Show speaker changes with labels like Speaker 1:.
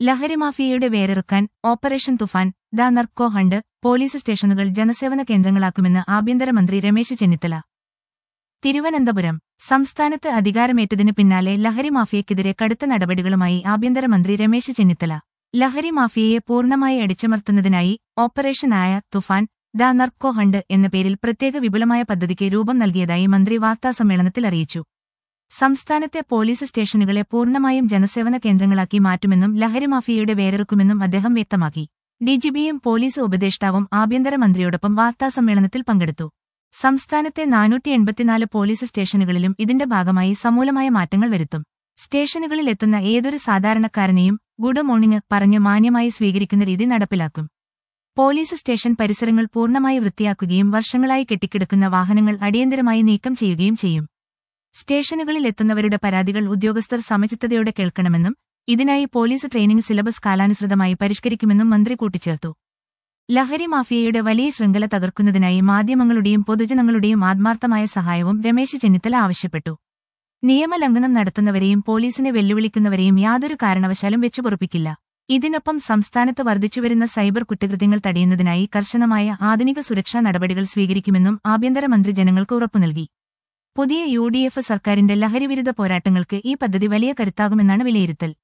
Speaker 1: ലഹരി മാഫിയയുടെ വേരെറുക്കാൻ operation Toofan the narco hunt police സ്റ്റേഷനുകൾ ജനസേവന കേന്ദ്രങ്ങളാക്കുമെന്ന് ആഭ്യന്തരമന്ത്രി രമേശ് ചെന്നിത്തല തിരുവനന്തപുരം സംസ്ഥാനത്ത് അധികാരമേറ്റതിന് പിന്നാലെ ലഹരി മാഫിയയ്ക്കെതിരെ കടുത്ത നടപടികളുമായി ആഭ്യന്തരമന്ത്രി രമേശ് ചെന്നിത്തല ലഹരി മാഫിയയെ പൂർണ്ണമായി അടിച്ചമർത്തുന്നതിനായി ഓപ്പറേഷനായ തുഫാൻ ദ നർക്കോ ഹണ്ട് എന്ന പേരിൽ പ്രത്യേക വിപുലമായ പദ്ധതിക്ക് രൂപം നൽകിയതായി മന്ത്രി വാർത്താസമ്മേളനത്തിൽ അറിയിച്ചു സംസ്ഥാനത്തെ പോലീസ് സ്റ്റേഷനുകളെ പൂർണ്ണമായും ജനസേവന കേന്ദ്രങ്ങളാക്കി മാറ്റുമെന്നും ലഹരി മാഫിയയുടെ വേരെറുക്കുമെന്നും അദ്ദേഹം വ്യക്തമാക്കി ഡിജിപിയും പോലീസ് ഉപദേഷ്ടാവും ആഭ്യന്തരമന്ത്രിയോടൊപ്പം വാർത്താസമ്മേളനത്തിൽ പങ്കെടുത്തു സംസ്ഥാനത്തെ നാനൂറ്റി എൺപത്തിനാല് പോലീസ് സ്റ്റേഷനുകളിലും ഇതിന്റെ ഭാഗമായി സമൂലമായ മാറ്റങ്ങൾ വരുത്തും സ്റ്റേഷനുകളിൽ എത്തുന്ന ഏതൊരു സാധാരണക്കാരനെയും ഗുഡ് മോർണിംഗ് പറഞ്ഞ് മാന്യമായി സ്വീകരിക്കുന്ന രീതി നടപ്പിലാക്കും പോലീസ് സ്റ്റേഷൻ പരിസരങ്ങൾ പൂർണ്ണമായി വൃത്തിയാക്കുകയും വർഷങ്ങളായി കെട്ടിക്കിടക്കുന്ന വാഹനങ്ങൾ അടിയന്തരമായി നീക്കം ചെയ്യുകയും ചെയ്യും സ്റ്റേഷനുകളിൽ എത്തുന്നവരുടെ പരാതികൾ ഉദ്യോഗസ്ഥർ സമചിത്തതയോടെ കേൾക്കണമെന്നും ഇതിനായി പോലീസ് ട്രെയിനിംഗ് സിലബസ് കാലാനുസൃതമായി പരിഷ്കരിക്കുമെന്നും മന്ത്രി കൂട്ടിച്ചേർത്തു ലഹരി മാഫിയയുടെ വലിയ ശൃംഖല തകർക്കുന്നതിനായി മാധ്യമങ്ങളുടെയും പൊതുജനങ്ങളുടെയും ആത്മാർത്ഥമായ സഹായവും രമേശ് ചെന്നിത്തല ആവശ്യപ്പെട്ടു നിയമലംഘനം നടത്തുന്നവരെയും പോലീസിനെ വെല്ലുവിളിക്കുന്നവരെയും യാതൊരു കാരണവശാലും വെച്ചുപൊറുപ്പിക്കില്ല ഇതിനൊപ്പം സംസ്ഥാനത്ത് വർദ്ധിച്ചുവരുന്ന സൈബർ കുറ്റകൃത്യങ്ങൾ തടയുന്നതിനായി കർശനമായ ആധുനിക സുരക്ഷാ നടപടികൾ സ്വീകരിക്കുമെന്നും ആഭ്യന്തരമന്ത്രി ജനങ്ങൾക്ക് ഉറപ്പു നൽകി പുതിയ യു ഡി എഫ് സർക്കാരിന്റെ ലഹരിവിരുദ്ധ പോരാട്ടങ്ങൾക്ക് ഈ പദ്ധതി വലിയ കരുത്താകുമെന്നാണ് വിലയിരുത്തൽ